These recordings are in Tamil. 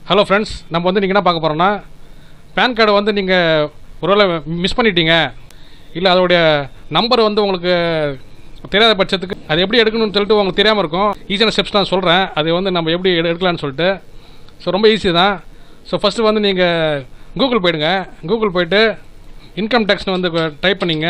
ஹலோ ஃப்ரெண்ட்ஸ் நம்ம வந்து நீங்கள் என்ன பார்க்க போகிறோன்னா பேன் கார்டை வந்து நீங்கள் ஒருவேளை மிஸ் பண்ணிட்டீங்க இல்லை அதோடைய நம்பர் வந்து உங்களுக்கு தெரியாத பட்சத்துக்கு அது எப்படி எடுக்கணும்னு சொல்லிட்டு உங்களுக்கு தெரியாமல் இருக்கும் ஈஸியான ஸ்டெப்ஸ் நான் சொல்கிறேன் அது வந்து நம்ம எப்படி எடு- எடுக்கலாம்னு சொல்லிட்டு ஸோ ரொம்ப ஈஸி தான் ஸோ ஃபஸ்ட்டு வந்து நீங்கள் கூகுள் போயிடுங்க கூகுள் போயிட்டு இன்கம் டேக்ஸ்னு வந்து டைப் பண்ணிங்க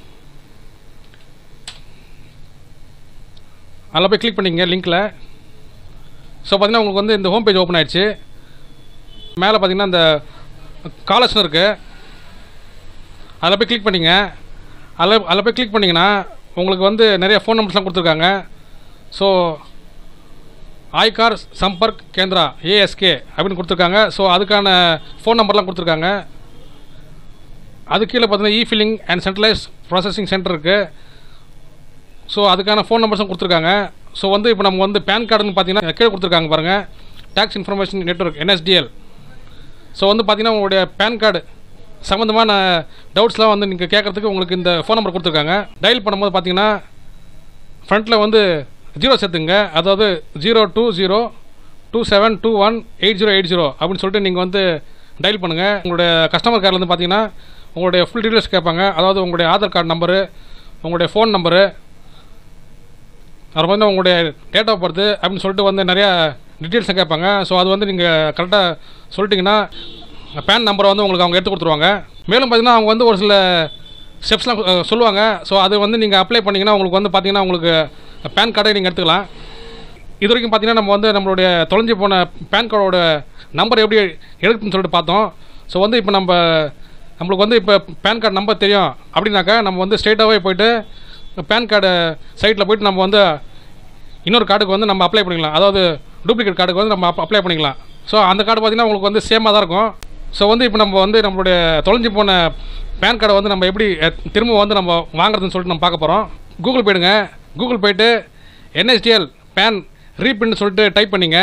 அதில் போய் கிளிக் பண்ணிங்க லிங்க்கில் ஸோ பார்த்தீங்கன்னா உங்களுக்கு வந்து இந்த ஹோம் பேஜ் ஓப்பன் ஆயிடுச்சு மேலே பார்த்தீங்கன்னா இந்த காலர்ஸ்னு இருக்குது அதில் போய் கிளிக் பண்ணிங்க அதில் அதில் போய் கிளிக் பண்ணிங்கன்னா உங்களுக்கு வந்து நிறைய ஃபோன் நம்பர்ஸ்லாம் கொடுத்துருக்காங்க ஸோ ஆய்கார் சம்பர்க் கேந்திரா ஏஎஸ்கே அப்படின்னு கொடுத்துருக்காங்க ஸோ அதுக்கான ஃபோன் நம்பர்லாம் கொடுத்துருக்காங்க அது கீழே பார்த்தீங்கன்னா e filing and centralised processing centre இருக்குது ஸோ அதுக்கான ஃபோன் நம்பர்ஸும் கொடுத்துருக்காங்க ஸோ வந்து இப்போ நம்ம வந்து பேன் கார்டுன்னு பார்த்தீங்கன்னா கீழே கொடுத்துருக்காங்க பாருங்கள் tax information network NSDL so வந்து பார்த்தீங்கன்னா உங்களுடைய பேன் கார்டு சம்மந்தமான டவுட்ஸ்லாம் வந்து நீங்கள் கேட்குறதுக்கு உங்களுக்கு இந்த ஃபோன் நம்பர் கொடுத்துருக்காங்க டயல் பண்ணும்போது பார்த்தீங்கன்னா ஃப்ரண்ட்டில் வந்து ஜீரோ சேர்த்துங்க அதாவது zero two zero two seven two one eight zero eight zero அப்படின்னு சொல்லிட்டு நீங்கள் வந்து டயல் பண்ணுங்கள் உங்களுடைய கஸ்டமர் கேர்லேருந்து பார்த்தீங்கன்னா உங்களுடைய ஃபுல் டீட்டெயில்ஸ் கேட்பாங்க அதாவது உங்களுடைய ஆதார் கார்டு நம்பரு உங்களுடைய ஃபோன் நம்பரு அப்புறம் வந்து உங்களுடைய டேட் ஆஃப் பர்த் அப்படின்னு சொல்லிட்டு வந்து நிறையா டீட்டெயில்ஸை கேட்பாங்க ஸோ அது வந்து நீங்கள் கரெக்டாக சொல்லிட்டீங்கன்னா பேன் நம்பரை வந்து உங்களுக்கு அவங்க எடுத்து கொடுத்துருவாங்க மேலும் பார்த்தீங்கன்னா அவங்க வந்து ஒரு சில ஸ்டெப்ஸ்லாம் அஹ், சொல்லுவாங்க ஸோ அது வந்து நீங்கள் அப்ளை பண்ணிங்கன்னா உங்களுக்கு வந்து பார்த்தீங்கன்னா உங்களுக்கு பேன் கார்டை நீங்கள் எடுத்துக்கலாம் இது வரைக்கும் பார்த்தீங்கன்னா நம்ம வந்து நம்மளுடைய தொலைஞ்சு போன பேன் கார்டோட நம்பர் எப்படி எடுக்குன்னு சொல்லிட்டு பார்த்தோம் ஸோ வந்து இப்போ நம்ம நம்மளுக்கு வந்து இப்போ பேன் கார்டு நம்பர் தெரியும் அப்படின்னாக்கா நம்ம வந்து ஸ்ட்ரெயிட்டாகவே போயிட்டு பேன் கார்டு சைட்டில் போயிட்டு நம்ம வந்து இன்னொரு கார்டுக்கு வந்து நம்ம அப்ளை பண்ணிக்கலாம் அதாவது டூப்ளிகேட் கார்டுக்கு வந்து நம்ம அப்ளை பண்ணிக்கலாம் ஸோ அந்த கார்டு பார்த்தீங்கன்னா உங்களுக்கு வந்து சேமாக தான் இருக்கும் ஸோ வந்து இப்போ நம்ம வந்து நம்மளுடைய தொலைஞ்சு போன பேன் கார்டை வந்து நம்ம எப்படி அஹ், திரும்ப வந்து நம்ம வாங்குறதுன்னு சொல்லிட்டு நம்ம பார்க்க போகிறோம் கூகுள் போயிடுங்க கூகுள் போயிட்டு என்எஸ்டிஎல் பேன் ரீபின்னு சொல்லிட்டு டைப் பண்ணிங்க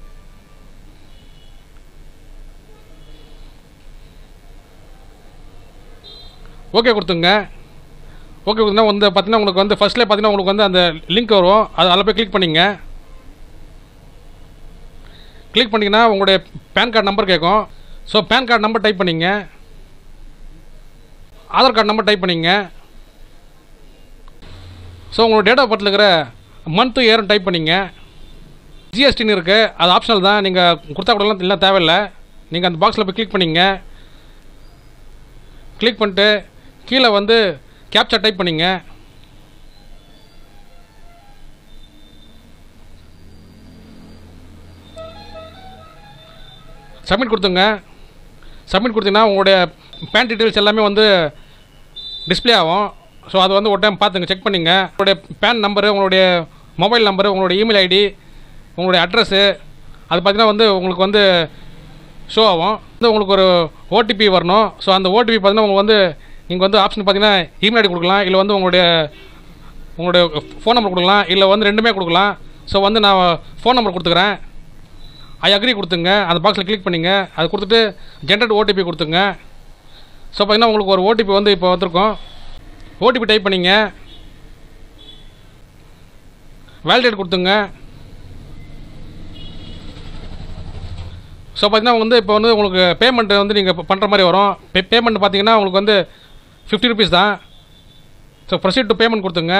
ஓகே கொடுத்துங்க ஓகே கொடுத்தா வந்து பார்த்தீங்கன்னா உங்களுக்கு வந்து ஃபஸ்ட்லேயே பார்த்தீங்கன்னா உங்களுக்கு வந்து அந்த லிங்க் வரும் அது அதில் போய் கிளிக் பண்ணிங்க கிளிக் பண்ணிங்கன்னா உங்களுடைய பேன் கார்டு நம்பர் கேட்கும் so PAN card number type பண்ணிங்க ஆதார் கார்டு நம்பர் டைப் பண்ணிங்க ஸோ உங்களோட டேட் ஆஃப் பர்த்தில் இருக்கிற மந்த்து இயரும் டைப் பண்ணிங்க ஜிஎஸ்டின்னு இருக்குது அது ஆப்ஷனல் தான் நீங்கள் கொடுத்தா கூடலாம் இல்லை தேவையில்லை நீங்கள் அந்த பாக்ஸில் போய் கிளிக் பண்ணிங்க கிளிக் பண்ணிட்டு கீழே வந்து கேப்சா டைப் பண்ணிங்க சப்மிட் கொடுத்துங்க சப்மிட் கொடுத்தீங்கன்னா உங்களுடைய பேன் டீட்டெயில்ஸ் எல்லாமே வந்து டிஸ்ப்ளே ஆகும் ஸோ அது வந்து ஒரு டைம் பார்த்துங்க செக் பண்ணிங்க உங்களுடைய பேன் நம்பரு உங்களுடைய மொபைல் நம்பரு உங்களுடைய இமெயில் ஐடி உங்களுடைய அட்ரஸ்ஸு அது பார்த்தீங்கன்னா வந்து உங்களுக்கு வந்து ஷோ ஆகும் வந்து உங்களுக்கு ஒரு ஓடிபி வரணும் ஸோ அந்த ஓடிபி பார்த்தீங்கன்னா உங்களுக்கு வந்து நீங்கள் வந்து ஆப்ஷன் பார்த்தீங்கன்னா இமெயில் ஐடி கொடுக்கலாம் இல்லை வந்து உங்களுடைய உங்களுடைய ஃபோன் நம்பர் கொடுக்கலாம் இல்லை வந்து ரெண்டுமே கொடுக்கலாம் ஸோ வந்து நான் ஃபோன் நம்பர் கொடுத்துக்கிறேன் ஐ அக்ரி கொடுத்துங்க அந்த பாக்ஸில் கிளிக் பண்ணிங்க அது கொடுத்துட்டு ஜென்ரேட் ஓடிபி கொடுத்துங்க ஸோ பார்த்தீங்கன்னா உங்களுக்கு ஒரு ஓடிபி வந்து இப்போ வந்திருக்கும் ஓடிபி டைப் பண்ணிங்க வேலிடேட் கொடுத்துங்க ஸோ பார்த்தீங்கன்னா வந்து இப்போ வந்து உங்களுக்கு பேமெண்ட் வந்து நீங்கள் பண்ணுற மாதிரி வரும் பே பேமெண்ட் பார்த்தீங்கன்னா உங்களுக்கு வந்து ஃபிஃப்டி ருபீஸ் தான் ஸோ ப்ரொசீட் டு பேமெண்ட் கொடுத்துங்க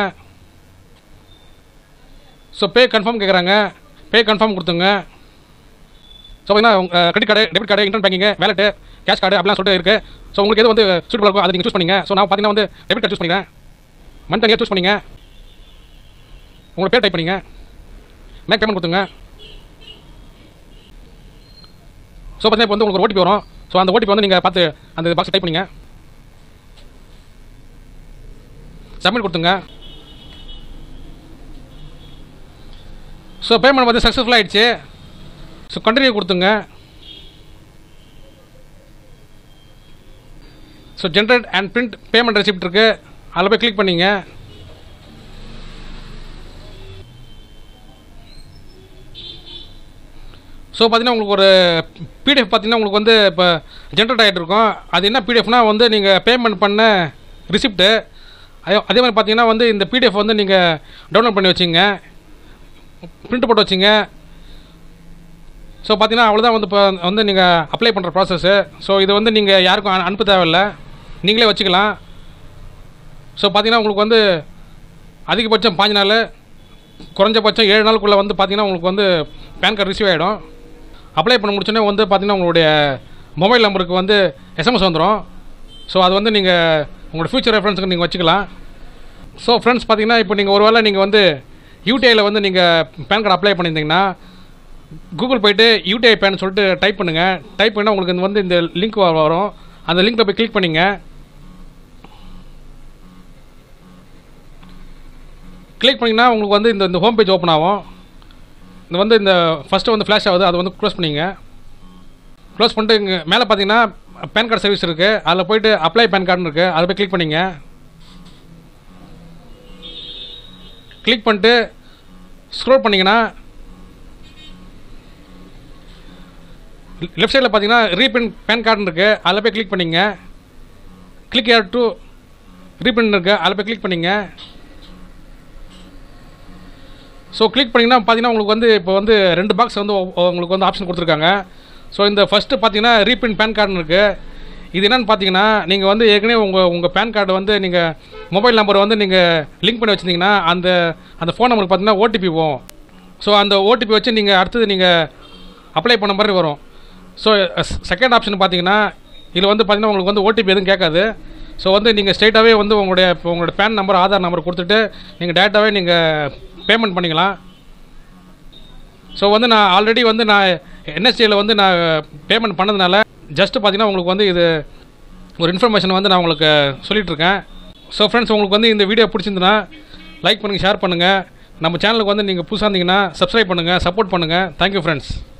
ஸோ பே கன்ஃபார்ம் கேட்குறாங்க பே கன்ஃபார்ம் கொடுத்துங்க ஸோ பார்த்தீங்கன்னா credit card debit card internet banking wallet cash card அப்படிலாம் சொல்லிட்டு இருக்குது ஸோ உங்களுக்கு எது வந்து சூட்டபிள் இருக்கும் அதை நீங்கள் சூஸ் பண்ணிங்க ஸோ நான் பார்த்தீங்கன்னா வந்து டெபிட் கார்டு சூஸ் பண்ணிக்கிறேன் மந்த் நீங்கள் சூஸ் பண்ணிங்க உங்களோட பேர் டைப் பண்ணிங்க மேக் பேமெண்ட் கொடுத்துங்க ஸோ பார்த்தீங்கன்னா இப்போ வந்து உங்களுக்கு ஒரு ஓடிபி வரும் ஸோ அந்த ஓடிபி வந்து நீங்கள் பார்த்து அந்த பாக்ஸ் டைப் பண்ணிங்க சப்மிட் கொடுத்துங்க ஸோ பேமெண்ட் வந்து சக்ஸஸ்ஃபுல் ஆயிடுச்சு ஸோ கண்டினியூ கொடுத்துங்க so generate and print payment receipt இருக்குது அதில் போய் கிளிக் பண்ணிங்க ஸோ பார்த்தீங்கன்னா உங்களுக்கு ஒரு பிடிஎஃப் பார்த்தீங்கன்னா உங்களுக்கு வந்து இப்போ ஜென்ரேட் ஆகிட்டு இருக்கும் அது என்ன பிடிஎஃப்னா வந்து நீங்கள் பேமெண்ட் பண்ண ரிசிப்ட்டு அதே அதே மாதிரி பார்த்தீங்கன்னா வந்து இந்த பிடிஎஃப் வந்து நீங்கள் டவுன்லோட் பண்ணி வச்சுங்க பிரிண்ட் போட்டு வச்சுங்க ஸோ பார்த்தீங்கன்னா அவ்வளோதான் வந்து இப்போ வந்து நீங்கள் அப்ளை பண்ணுற ப்ராசஸ்ஸு ஸோ இது வந்து நீங்கள் யாருக்கும் அனு- அனுப்ப தேவையில்ல நீங்களே வச்சுக்கலாம் ஸோ பார்த்தீங்கன்னா உங்களுக்கு வந்து அதிகபட்சம் பாஞ்சு நாள் குறைஞ்சபட்சம் ஏழு நாளுக்குள்ளே வந்து பார்த்தீங்கன்னா உங்களுக்கு வந்து பேன் கார்டு ரிசீவ் ஆகிடும் அப்ளை பண்ண முடிச்சோடனே வந்து பார்த்தீங்கன்னா உங்களுடைய மொபைல் நம்பருக்கு வந்து எஸ்எம்எஸ் வந்துடும் ஸோ அது வந்து நீங்கள் உங்களோட ஃபியூச்சர் ரெஃபரன்ஸுக்கு நீங்கள் வச்சுக்கலாம் ஸோ ஃப்ரெண்ட்ஸ் பார்த்தீங்கன்னா இப்போ நீங்கள் ஒருவேளை நீங்கள் வந்து யூடிஐயில் வந்து நீங்கள் பேன் கார்டு அப்ளை பண்ணியிருந்தீங்கன்னா கூகுள் போயிட்டு யூடிஐ பேன் சொல்லிட்டு டைப் பண்ணுங்கள் டைப் பண்ணால் உங்களுக்கு இந்த வந்து இந்த லிங்க் வரும் அந்த லிங்க்கில் போய் கிளிக் பண்ணிங்க கிளிக் பண்ணிங்கன்னா உங்களுக்கு வந்து இந்த இந்த ஹோம் பேஜ் ஓப்பன் ஆகும் இந்த வந்து இந்த ஃபஸ்ட்டு வந்து ஃப்ளாஷ் ஆகுது அதை வந்து க்ளோஸ் பண்ணிங்க க்ளோஸ் பண்ணிட்டு இங்கே மேலே பார்த்தீங்கன்னா பேன் கார்டு சர்வீஸ் இருக்குது அதில் போயிட்டு அப்ளை பேன் கார்டுன்னு இருக்குது அதை போய் கிளிக் பண்ணிங்க கிளிக் பண்ணிட்டு ஸ்க்ரோல் பண்ணிங்கன்னா லெஃப்ட் சைடில் பார்த்தீங்கன்னா ரீபிரிண்ட் பேன் கார்டுன்னு இருக்குது அதில் போய் கிளிக் பண்ணிங்க கிளிக் ஏர் டு ரீபிரிண்ட் இருக்குது அதில் போய் கிளிக் பண்ணிங்க ஸோ கிளிக் பண்ணிங்கன்னா பார்த்தீங்கன்னா உங்களுக்கு வந்து இப்போ வந்து ரெண்டு பாக்ஸ் வந்து ஒ- உங்களுக்கு வந்து ஆப்ஷன் கொடுத்துருக்காங்க ஸோ இந்த ஃபஸ்ட்டு பார்த்தீங்கன்னா ரீபிரிண்ட் பேன் கார்டுன்னு இருக்குது இது என்னன்னு பார்த்தீங்கன்னா நீங்கள் வந்து ஏற்கனவே உங்கள் உங்கள் பேன் கார்டு வந்து நீங்கள் மொபைல் நம்பர் வந்து நீங்கள் லிங்க் பண்ணி வச்சுருந்தீங்கன்னா அந்த அந்த ஃபோன் நம்பருக்கு பார்த்தீங்கன்னா ஓடிபி போகும் ஸோ அந்த ஓடிபி வச்சு நீங்கள் அடுத்தது நீங்கள் அப்ளை பண்ண மாதிரி வரும் ஸோ செகண்ட் ஆப்ஷன் பார்த்தீங்கன்னா இதில் வந்து பார்த்தீங்கன்னா உங்களுக்கு வந்து ஓடிபி எதுவும் கேட்காது ஸோ வந்து நீங்கள் ஸ்ட்ரைட்டாகவே வந்து உங்களுடைய இப்போ உங்களோட பேன் நம்பர் ஆதார் நம்பர் கொடுத்துட்டு நீங்கள் டேரெக்டாகவே நீங்கள் பேமெண்ட் பண்ணிக்கலாம் ஸோ வந்து நான் ஆல்ரெடி வந்து நான் என்எஸ்டியில் வந்து நான் பேமெண்ட் பண்ணதுனால ஜஸ்ட்டு பார்த்தீங்கன்னா உங்களுக்கு வந்து இது ஒரு இன்ஃபர்மேஷன் வந்து நான் உங்களுக்கு சொல்லிட்டு இருக்கேன் ஸோ ஃப்ரெண்ட்ஸ் உங்களுக்கு வந்து இந்த வீடியோ பிடிச்சிருந்துன்னா லைக் பண்ணுங்கள் ஷேர் பண்ணுங்கள் நம்ம சேனலுக்கு வந்து நீங்கள் புதுசாக இருந்தீங்கன்னா சப்ஸ்கிரைப் பண்ணுங்கள் சப்போர்ட் பண்ணுங்கள் தேங்க்யூ ஃப்ரெண்ட்ஸ்